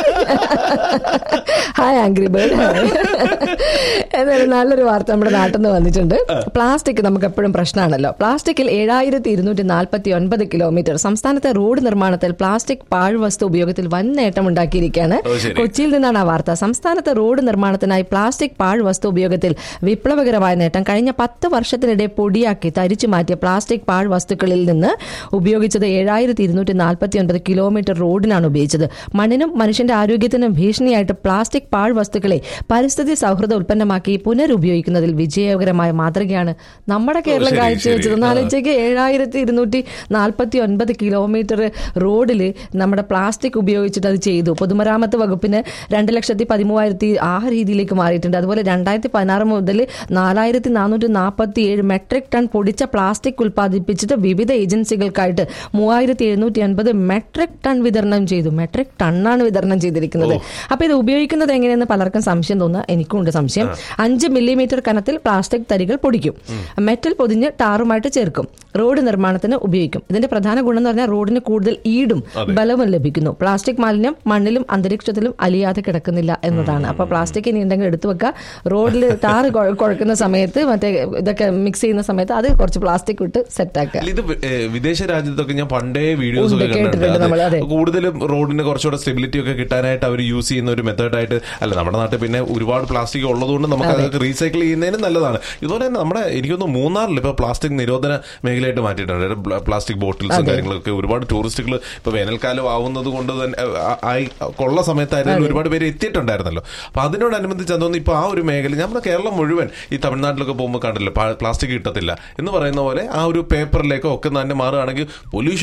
ഹായ് ആംഗ്രി ബേർഡ് എന്നാലും നല്ലൊരു വാർത്ത നമ്മുടെ നാട്ടിൽ നിന്ന് വന്നിട്ടുണ്ട് പ്ലാസ്റ്റിക് നമുക്ക് എപ്പോഴും പ്രശ്നമാണല്ലോ പ്ലാസ്റ്റിക്കിൽ ഏഴായിരത്തി ഇരുന്നൂറ്റി നാൽപ്പത്തി ഒൻപത് കിലോമീറ്റർ സംസ്ഥാനത്തെ റോഡ് നിർമ്മാണത്തിൽ പ്ലാസ്റ്റിക് പാഴ്വസ്തു ഉപയോഗത്തിൽ വൻ നേട്ടം ഉണ്ടാക്കിയിരിക്കുകയാണ് ഓ, ശരി. കൊച്ചിയിൽ നിന്നാണ് ആ വാർത്ത സംസ്ഥാനത്തെ റോഡ് നിർമ്മാണത്തിനായി പ്ലാസ്റ്റിക് പാഴ്വസ്തു ഉപയോഗത്തിൽ വിപ്ലവകരമായ നേട്ടം കഴിഞ്ഞ പത്ത് വർഷത്തിനിടെ പൊടിയാക്കി തരിച്ചു മാറ്റിയ പ്ലാസ്റ്റിക് പാഴ്വസ്തുക്കളിൽ നിന്ന് ഉപയോഗിച്ചത് ഏഴായിരത്തി ഇരുന്നൂറ്റി നാൽപ്പത്തി ഒൻപത് കിലോമീറ്റർ റോഡിനാണ് ഉപയോഗിച്ചത് മണ്ണിനും മനുഷ്യന്റെ ആരോഗ്യത്തിനും ഭീഷണിയായിട്ട് പ്ലാസ്റ്റിക് പാഴ്വസ്തുക്കളെ പരിസ്ഥിതി സൗഹൃദ ഉൽപ്പന്നമാക്കി പുനരുപയോഗിക്കുന്നതിൽ വിജയകരമായ മാതൃകയാണ് നമ്മുടെ കേരളം ശരി, കാഴ്ചവെച്ചത് ശരി. ഒന്നാലോചിക്ക് ഏഴായിരത്തി ഇരുന്നൂറ്റി നാൽപ്പത്തി ഒൻപത് കിലോമീറ്റർ റോഡിൽ നമ്മുടെ പ്ലാസ്റ്റിക് ഉപയോഗിച്ചിട്ട് അത് ചെയ്തു പൊതുമരാമത്ത് വകുപ്പിന് രണ്ട് ലക്ഷത്തി പതിമൂവായിരത്തി ആ രീതിയിലേക്ക് മാറിയിട്ടുണ്ട് അതുപോലെ രണ്ടായിരത്തി പതിനാറ് മുതൽ നാലായിരത്തി നാനൂറ്റി നാൽപ്പത്തി ഏഴ് മെട്രിക് ടൺ പൊടിച്ച പ്ലാസ്റ്റിക് ഉൽപ്പാദിപ്പിച്ചിട്ട് വിവിധ ഏജൻസികൾക്കായിട്ട് മൂവായിരത്തി എഴുന്നൂറ്റി അൻപത് മെട്രിക് ടൺ വിതരണം ചെയ്തു മെട്രിക് ടണ്ണാണ് വിതരണം ചെയ്തിരിക്കുന്നത് അപ്പൊ ഇത് ഉപയോഗിക്കുന്നത് എങ്ങനെയെന്ന് പലർക്കും സംശയം തോന്നുക എനിക്കും ഉണ്ട് സംശയം അഞ്ച് മില്ലിമീറ്റർ കനത്തിൽ പ്ലാസ്റ്റിക് തരികൾ പൊടിക്കും മെറ്റൽ പൊതിഞ്ഞ് ടാറുമായിട്ട് ചേർക്കും റോഡ് നിർമ്മാണത്തിന് ഉപയോഗിക്കും ഇതിന്റെ പ്രധാന ഗുണം എന്ന് പറഞ്ഞാൽ റോഡിന് കൂടുതൽ ഈടും ബലവും ലഭിക്കുന്നു പ്ലാസ്റ്റിക് മാലിന്യം മണ്ണിലും അന്തരീക്ഷത്തിലും അലിയാതെ കിടക്കുന്നില്ല എന്നതാണ് അപ്പൊ പ്ലാസ്റ്റിക് ഇനി ഉണ്ടെങ്കിൽ എടുത്തു വെക്കുക റോഡിൽ ടാറ് കുഴ- കുഴക്കുന്ന സമയത്ത് മറ്റേ ഇതൊക്കെ മിക്സ് ചെയ്യുന്ന സമയത്ത് അത് കുറച്ച് പ്ലാസ്റ്റിക് ഇട്ട് സെറ്റാക്കുക അല്ല, ഇത് വി- ഏഹ് വിദേശ രാജ്യത്തൊക്കെ ഞാൻ പണ്ടേ വീഡിയോസ് ഒക്കെ ഉണ്ട്, കേട്ടിട്ടുണ്ട് കണ്ടിട്ടുണ്ട് നമ്മള്, അത് അതെ. കൂടുതലും റോഡിന് കുറച്ചുകൂടെ സ്റ്റെബിലിറ്റി ഒക്കെ കിട്ടാനായിട്ട് അവർ യൂസ് ചെയ്യുന്ന ഒരു മെത്തേഡായിട്ട് അല്ല നമ്മുടെ നാട്ടിൽ പിന്നെ ഒരുപാട് പ്ലാസ്റ്റിക് ഉള്ളതുകൊണ്ട് നമുക്ക് അതൊക്കെ റീസൈക്കിൾ ചെയ്യുന്നതിന് നല്ലതാണ് ഇതുപോലെ തന്നെ നമ്മുടെ എനിക്കൊന്ന് മൂന്നാറിൽ ഇപ്പൊ പ്ലാസ്റ്റിക് നിരോധന മേഖലയായിട്ട് മാറ്റിയിട്ടുണ്ട് പ്ല- പ്ലാസ്റ്റിക് ബോട്ടിൽസും കാര്യങ്ങളൊക്കെ ഒരുപാട് ടൂറിസ്റ്റുകൾ ഇപ്പൊ വേനൽക്കാലം ആവുന്നത് കൊണ്ട് തന്നെ ഏഹ്, ആ- ആയി കൊള്ള സമയത്തായിരുന്നു ഒരുപാട് പേര് എത്തിയിട്ടുണ്ടായിരുന്നല്ലോ അപ്പൊ അതിനോടനുബന്ധിച്ച് തോന്നുന്നു ഇപ്പൊ ആ ഒരു മേഖല നമ്മുടെ കേരളം മുഴുവൻ ഈ തമിഴ്നാട്ടിലൊക്കെ പോകുമ്പോൾ കണ്ടില്ല പ്ലാസ്റ്റിക് കിട്ടത്തില്ല എന്ന് പറയുന്ന പോലെ ആ ഒരു പേപ്പറിലേക്കോ ഒക്കെ തന്നെ മാറുകയാണെങ്കിൽ പൊല്യൂഷന്റെ നല്ല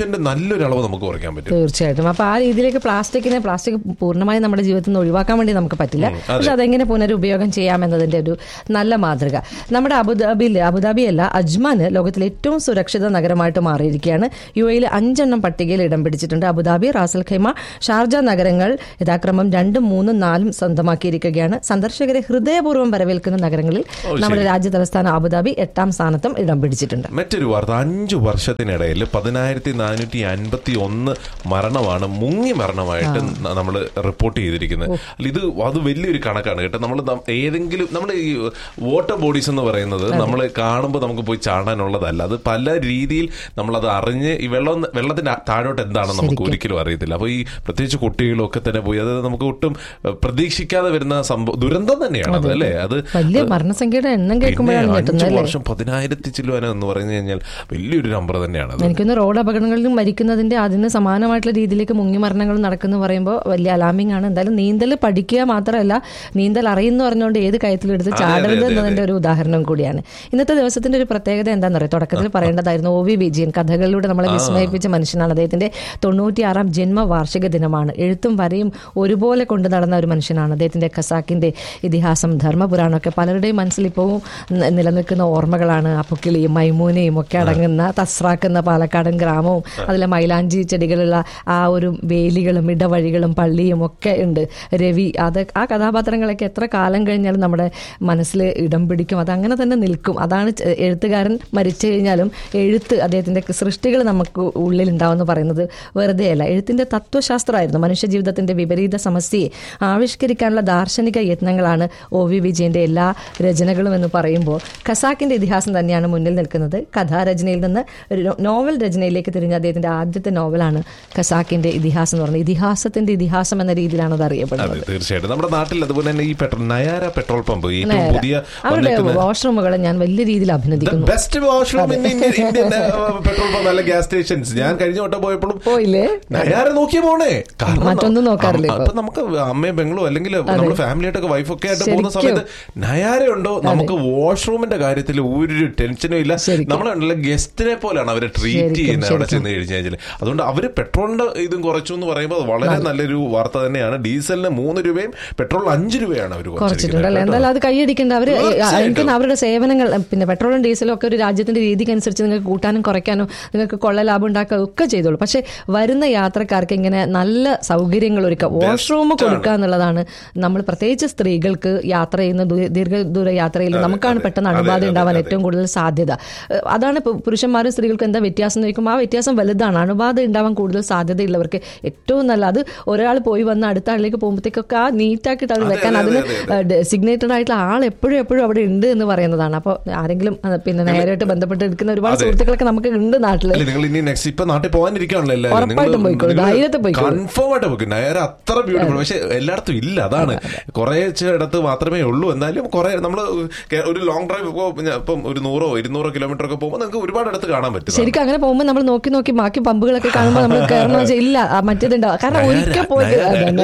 നല്ലൊരു അളവ് നമുക്ക് കുറയ്ക്കാൻ പറ്റും തീർച്ചയായിട്ടും അപ്പൊ ആ രീതിയിലേക്ക് പ്ലാസ്റ്റിക്കിനെ പ്ലാസ്റ്റിക് പൂർണ്ണമായും നമ്മുടെ ജീവിതത്തിൽ നിന്ന് ഒഴിവാക്കാൻ വേണ്ടി നമുക്ക് പറ്റില്ല പക്ഷെ അതെങ്ങനെ പുനരുപയോഗം ചെയ്യാം എന്നതിന്റെ ഒരു നല്ല മാതൃക നമ്മുടെ അബുദാബിയിൽ അബുദാബി അല്ല അജ്മാന് ലോകത്തിലെ ഏറ്റവും സുരക്ഷിത നഗരമായിട്ട് മാറിയിരിക്കുകയാണ് യു എയിൽ അഞ്ചെണ്ണം പട്ടികയിൽ ഇടം പിടിച്ചിട്ടുണ്ട് അബുദാബി റാസൽ ഖൈമ ഷാർജ നഗരങ്ങൾ യഥാക്രമം രണ്ടും മൂന്നും നാലും സ്വന്തമാക്കിയിരിക്കുകയാണ് സന്ദർശകരെ ഹൃദയപൂർവ്വം വരവേൽക്കുന്ന നഗരങ്ങളിൽ നമ്മുടെ രാജ്യ തലസ്ഥാനം അബുദാബി എട്ടാം സ്ഥാനത്തും ഇടം പിടിച്ചിട്ടുണ്ട് മറ്റൊരു വാർത്ത അഞ്ചു വർഷത്തിനിടയിൽ പതിനായിരത്തി നാനൂറ്റി അൻപത്തി ഒന്ന് മരണമാണ് മുങ്ങി മരണമായിട്ട് നമ്മൾ റിപ്പോർട്ട് ചെയ്തിരിക്കുന്നത് അല്ല ഇത് അത് വലിയൊരു കണക്കാണ് കേട്ടോ നമ്മൾ ഏതെങ്കിലും നമ്മൾ ഈ വാട്ടർ ബോഡീസ് എന്ന് പറയുന്നത് നമ്മൾ കാണുമ്പോൾ നമുക്ക് പോയി ചാടാനുള്ളതല്ല അത് പല രീതിയിൽ നമ്മളത് അറിഞ്ഞ് ഈ വെള്ളം വെള്ളത്തിന്റെ താഴോട്ട് എന്താണെന്ന് നമുക്ക് ഒരിക്കലും അറിയത്തില്ല അപ്പോൾ ഈ പ്രത്യേകിച്ച് കുട്ടികളൊക്കെ തന്നെ പോയി അത് നമുക്ക് ഒട്ടും ഏഹ്, പ്രതീക്ഷിക്കാതെ വരുന്ന സംഭവം ദുരന്തം തന്നെയാണ് അത് അല്ലേ അത് വലിയ മരണസംഖ്യയുടെ എണ്ണം പിന്നെ കേൾക്കുമ്പോഴാണ് അഞ്ചു ഞെട്ടുന്നത് അല്ലേ വർഷം പതിനായിരത്തി ചില്ലുവന എന്ന് പറഞ്ഞു കഴിഞ്ഞാൽ വലിയൊരു നമ്പർ തന്നെയാണ് അത് എനിക്കൊന്ന് റോഡ് അപകടങ്ങളിലും മരിക്കുന്നതിന്റെ അതിന് സമാനമായിട്ടുള്ള രീതിയിലേക്ക് മുങ്ങി മരണങ്ങൾ നടക്കുന്നു പറയുമ്പോൾ വലിയ അലാമിംഗ് ആണ് എന്തായാലും നീന്തൽ പഠിക്കുക മാത്രമല്ല നീന്തൽ അറിയുന്നു പറഞ്ഞുകൊണ്ട് ഏത് കയത്തിലെടുത്ത് അതെ, ചാടരുത് അതെ, എന്നതിന്റെ ഒരു ഉദാഹരണം കൂടിയാണ് ഇന്നത്തെ ദിവസത്തിന്റെ ഒരു പ്രത്യേകത എന്താണെന്ന് പറയുക തുടക്കത്തിൽ പറയേണ്ടതായിരുന്നു ഒ വി വിജയൻ കഥകളിലൂടെ നമ്മളെ വിസ്മയിപ്പിച്ച മനുഷ്യനാണ് അദ്ദേഹത്തിന്റെ തൊണ്ണൂറ്റിയാറാം ജന്മവാർഷിക ദിനമാണ് എഴുത്തും വരയും ഒരുപോലെ കൊണ്ടു നടന്ന ഒരു മനുഷ്യനാണ് അദ്ദേഹത്തിന്റെ ഖസാക്കിന്റെ ഇതിഹാസം ധർമ്മപുരാണമൊക്കെ പലരുടെയും മനസ്സിൽ ഇപ്പോഴും ന- നിലനിൽക്കുന്ന ഓർമ്മകളാണ് അപ്പുക്കിളിയും മൈമൂനയും ഒക്കെ അടങ്ങുന്ന തസ്രാക്ക് എന്ന പാലക്കാടൻ ഗ്രാമവും അതിലെ മൈലാഞ്ചി ചെടികളുള്ള ആ ഒരു വേലികളും ഇടവഴികളും പള്ളിയും ഒക്കെ ഉണ്ട് രവി അത് ആ കഥാപാത്രങ്ങളൊക്കെ എത്ര കാലം കഴിഞ്ഞാലും നമ്മുടെ മനസ്സിൽ ഇടം പിടിക്കും അത് അങ്ങനെ തന്നെ നിൽക്കും അതാണ് ചെ- എഴുത്തുകാരൻ മരിച്ചു കഴിഞ്ഞാലും എഴുത്ത് അദ്ദേഹത്തിന്റെ സൃഷ്ടികൾ നമുക്ക് ഉള്ളിൽ ഉണ്ടാവുമെന്ന് പറയുന്നത് വെറുതെയല്ല എഴുത്തിന്റെ തത്വശാസ്ത്രമായിരുന്നു മനുഷ്യജീവിതത്തിന്റെ വിപരീത സമസ്യയെ ആവിഷ്കരിക്കാനുള്ള ദാർശനിക യത്നങ്ങളാണ് ഒ വി വിജയന്റെ എല്ലാ രചനകളും എന്ന് പറയുമ്പോൾ ഖസാക്കിന്റെ ഇതിഹാസം തന്നെയാണ് മുന്നിൽ നിൽക്കുന്നത് കഥാരചനയിൽ നിന്ന് ഒരു നോ- നോവൽ രചനയിലേക്ക് തിരിഞ്ഞ അദ്ദേഹത്തിന്റെ ആദ്യത്തെ നോവലാണ് ഖസാക്കിന്റെ ഇതിഹാസം എന്ന് പറയുന്നത് ഇതിഹാസത്തിന്റെ ഇതിഹാസം എന്ന രീതിയിലാണ് അത് അറിയപ്പെടുന്നത് അതെ തീർച്ചയായിട്ടും നമ്മുടെ നാട്ടിൽ അതുപോലെ തന്നെ ഈ പെട്രോൾ നയാര പെട്രോൾ പമ്പ് ഏറ്റവും നയാര. പുതിയ അവരുടെ വന്നിരിക്കുന്ന വാഷ്റൂമുകളെ ഞാൻ വലിയ രീതിയിൽ അഭിനന്ദിക്കുന്നു best washroom in Indian Indian petrol pump അല്ല ഗ്യാസ് സ്റ്റേഷൻസ് ഞാൻ കഴിഞ്ഞ വട്ടം പോയപ്പോഴും പോയില്ലേ നയാര നോക്കിയ പോണേ കാരണം മറ്റൊന്നും നോക്കാറില്ല അപ്പൊ നമുക്ക് അമ്മയും പെങ്ങളും അല്ലെങ്കിൽ നമ്മുടെ ഫാമിലിയായിട്ടൊക്കെ വൈഫൊക്കെ ആയിട്ട് പോകുന്ന ശരിക്കും. സമയത്ത് നയാര ഉണ്ടോ നമുക്ക് വാഷ്റൂമിന്റെ കാര്യത്തിൽ ഒരു ടെൻഷനും ഇല്ല ശരിക്കും. നമ്മളെ ഗസ്റ്റിനെ പോലെയാണ് അവരെ ട്രീറ്റ് ശരിക്കും, ചെയ്യുന്നത് അവിടെ ശരിക്കും. ചെന്ന് കഴിഞ്ഞു കഴിഞ്ഞാൽ അതുകൊണ്ട് അവര് പെട്രോളിന്റെ ഇതും കുറച്ചു എന്ന് പറയുമ്പോൾ അത് വളരെ നല്ലൊരു വാർത്ത തന്നെയാണ് ഡീസലിന് മൂന്ന് രൂപയും പെട്രോൾ അഞ്ച് രൂപയാണ് അവർ കുറച്ചിട്ടുണ്ട് അല്ലേ എന്തായാലും അത് കൈയടിക്കേണ്ട അവര് തീർച്ചയായിട്ടും. എനിക്ക് അവരുടെ സേവനങ്ങൾ പിന്നെ പെട്രോളും ഡീസലും ഒക്കെ ഒരു രാജ്യത്തിന്റെ രീതിക്ക് അനുസരിച്ച് നിങ്ങൾക്ക് കൂട്ടാനും കുറയ്ക്കാനും നിങ്ങൾക്ക് കൊള്ള ലാഭം ഉണ്ടാക്കുക ഒക്കെ ചെയ്തോളൂ പക്ഷെ വരുന്ന യാത്രക്കാർക്ക് ഇങ്ങനെ നല്ല സൗകര്യങ്ങൾ ഒരുക്കുക വാഷ്റൂം കൊടുക്കുക എന്നുള്ളതാണ് നമ്മൾ പ്രത്യേകിച്ച് സ്ത്രീകൾക്ക് യാത്ര ചെയ്യുന്ന ദൂ- ദീർഘദൂര യാത്രയിൽ നമുക്കാണ് പെട്ടെന്ന് അണുബാധ ഉണ്ടാവാൻ ഏറ്റവും കൂടുതൽ സാധ്യത ഏഹ് അതാണ് ഇപ്പൊ പുരുഷന്മാരും സ്ത്രീകൾക്കും എന്താ വ്യത്യാസം എന്ന് ചോദിക്കുമ്പോൾ ആ വ്യത്യാസം വലുതാണ് അണുബാധ ഉണ്ടാവാൻ കൂടുതൽ സാധ്യതയുള്ളവർക്ക് ഏറ്റവും നല്ല അത് ഒരാൾ പോയി വന്ന് അടുത്ത ആളിലേക്ക് പോകുമ്പോഴത്തേക്കൊക്കെ ആ നീറ്റാക്കിയിട്ട് അവർ വെക്കാൻ അതിന് സിഗ്നേറ്റഡ് ആയിട്ടുള്ള ആൾ എപ്പോഴും എപ്പോഴും അവിടെ ഉണ്ട് എന്ന് പറയുന്നതാണ് അപ്പോൾ ആരെങ്കിലും അത് പിന്നെ നേരിട്ട് ബന്ധപ്പെട്ട് എടുക്കുന്ന ഒരുപാട് സുഹൃത്തുക്കളൊക്കെ നമുക്ക് ഉണ്ട് നാട്ടില് അല്ല നിങ്ങൾ ഇനി നെക്സ്റ്റ് ഇപ്പൊ നാട്ടിൽ പോകാനിരിക്കുകയാണല്ലോ ഉറപ്പായിട്ടും പോയിക്കോളൂ. ധൈര്യത്തിൽ പോയിക്കോളൂ. കൺഫേം ആയിട്ട് പോയി നയർ അത്ര ബ്യൂട്ടിഫുൾ പക്ഷെ എല്ലായിടത്തും ഇല്ല അതാണ് കുറെ ഇടത്ത് മാത്രമേ ഉള്ളൂ എന്നാലും കുറെ നമ്മൾ ഒരു ലോങ് ഡ്രൈവ് ഇപ്പം ഒരു നൂറോ ഇരുന്നൂറോ കിലോമീറ്റർ ഒക്കെ പോകുമ്പോൾ നിങ്ങൾക്ക് ഒരുപാട് അടുത്ത് കാണാൻ പറ്റും ശരിക്കും അങ്ങനെ പോകുമ്പോൾ നമ്മൾ നോക്കി നോക്കി ബാക്കി പമ്പുകളൊക്കെ കാണുമ്പോൾ നമ്മൾ കയറണമെന്ന് വെച്ചാൽ ഇല്ല ആ മറ്റേതുണ്ടാവും കാരണം നയാര, ഒരിക്കൽ പോയി നയാര. അതന്നെ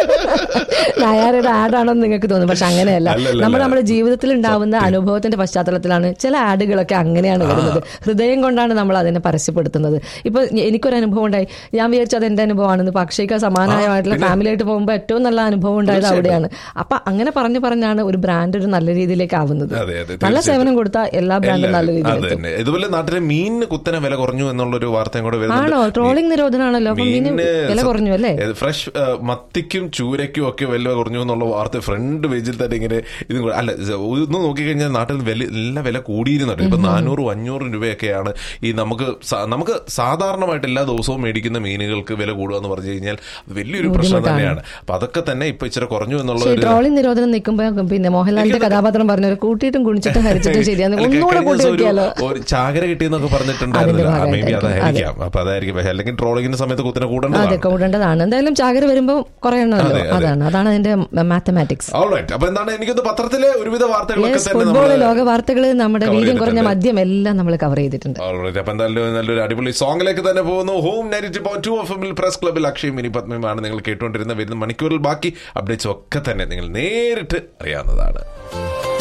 നയാരയുടെ ആഡാണെന്ന് നിങ്ങൾക്ക് തോന്നും പക്ഷെ അങ്ങനെയല്ല അല്ലല്ലല്ല. നമ്മൾ നമ്മുടെ ജീവിതത്തിൽ ഉണ്ടാവുന്ന അനുഭവത്തിന്റെ പശ്ചാത്തലത്തിലാണ് ചില ആഡുകളൊക്കെ അങ്ങനെയാണ് വരുന്നത് ഹൃദയം കൊണ്ടാണ് നമ്മൾ അതിനെ പരസ്യപ്പെടുത്തുന്നത് ഇപ്പൊ ഞ- എനിക്കൊരു അനുഭവം ഉണ്ടായി ഞാൻ വിചാരിച്ചു അത് എന്റെ അനുഭവമാണെന്ന് ഇപ്പൊ അക്ഷയ്ക്ക് സമാനമായിട്ടുള്ള ഫാമിലി ആയിട്ട് പോകുമ്പോൾ ഏറ്റവും നല്ല അനുഭവം ഉണ്ടായത് അവിടെയാണ് അപ്പൊ അങ്ങനെ പറഞ്ഞു പറഞ്ഞാണ് ഒരു ബ്രാൻഡ് ഒരു നല്ല രീതിയിലേക്ക് ആവുന്നത് അതെ, അതെ, നല്ല തീർച്ചയായിട്ടും. സേവനം കൊടുത്താൽ എല്ലാ ബ്രാൻഡും നല്ല എല്ലാവരും. രീതിയിൽ അത് എത്തും തന്നെ ഇതുപോലെ നാട്ടിലെ മീനിന് കുത്തനെ വില കുറഞ്ഞു എന്നുള്ളൊരു വാർത്തയും കൂടെ ആണോ ട്രോളിംഗ് നിരോധനമാണല്ലോ അപ്പൊ മീന് വില കുറഞ്ഞു അല്ലേ ഫ്രഷ് മത്തിക്കും ചൂരയ്ക്കും ഒക്കെ വില കുറഞ്ഞു എന്നുള്ള വാർത്ത ഫ്രണ്ട് പേജിൽ തന്നെ ഇങ്ങനെ ഇതും കൂടെ- അല്ല ഇത് ഒന്ന് നോക്കിക്കഴിഞ്ഞാൽ നാട്ടിൽ വില നല്ല വില കൂടിയിരുന്നുണ്ട് ഇപ്പൊ നാനൂറും അഞ്ഞൂറും രൂപയൊക്കെയാണ് ഈ നമുക്ക് സ- നമുക്ക് സാധാരണമായിട്ട് എല്ലാ ദിവസവും മേടിക്കുന്ന മീനുകൾക്ക് വില കൂടുക എന്ന് പറഞ്ഞു കഴിഞ്ഞാൽ അത് വലിയൊരു പ്രശ്നം തന്നെയാണ് അപ്പൊ അതൊക്കെ തന്നെ ഇപ്പൊ ഇച്ചിരി കുറഞ്ഞു എന്നുള്ള പക്ഷേ ഒരു ട്രോളിംഗ് നിരോധനം നിൽക്കുമ്പോ പിന്നെ മോഹൻലാലിന്റെ കഥാപാത്രം പറഞ്ഞു കൂട്ടിയിട്ടും കുണിച്ചിട്ടും ഹരിച്ചിട്ടും ശരിയാന്ന് അല്ല, ഒന്നുകൂടെ കഴിഞ്ഞ കൂട്ടി ദിവസം ഒരു- വെക്കാലോ ഒരു ചാകര കിട്ടിയെന്നൊക്കെ അതിന്റെ പറഞ്ഞിട്ടുണ്ടായിരുന്നില്ല മേ ബി ഭാഗമായിട്ടായിരിക്കും. അതായിരിക്കാം അപ്പൊ അതായിരിക്കും പക്ഷെ അല്ലെങ്കിൽ ട്രോളിങ്ങിന്റെ സമയത്ത് കുത്തിനെ കൂടേണ്ടതാണ് അതെ കൂടേണ്ടതാണ് എന്തായാലും ചാകര വരുമ്പോ കുറയണമല്ലോ അതാണ് അതാണ് അതിന്റെ മാത്തമാറ്റിക്സ് ഓൾറൈറ്റ് അപ്പൊ എന്താണ് എനിക്കൊന്ന് പത്രത്തിലെ ഒരുവിധ വാർത്തകളൊക്കെ യെസ് തന്നെ ഫുട്ബോൾ നമ്മള് ലോക വാർത്തകൾ നമ്മുടെ cover വീര്യം കുറഞ്ഞ ചെയ്തിട്ടുണ്ട്. മദ്യം എല്ലാം നമ്മൾ കവർ ചെയ്തിട്ടുണ്ട് Alright, അപ്പൊ എന്തായാലും നല്ലൊരു അടിപൊളി സോങ്ങിലേക്ക് തന്നെ പോകുന്നു home ninety point two F എമ്മിൽ പ്രസ് ക്ലബിൽ അക്ഷയും മിനി പത്മയുമാണ് നിങ്ങൾ കേട്ടുകൊണ്ടിരുന്ന വരുന്ന മണിക്കൂറിൽ ബാക്കി അപ്ഡേറ്റ്സ് ഒക്കെ തന്നെ നിങ്ങൾ നേരിട്ട് അറിയാവുന്നതാണ്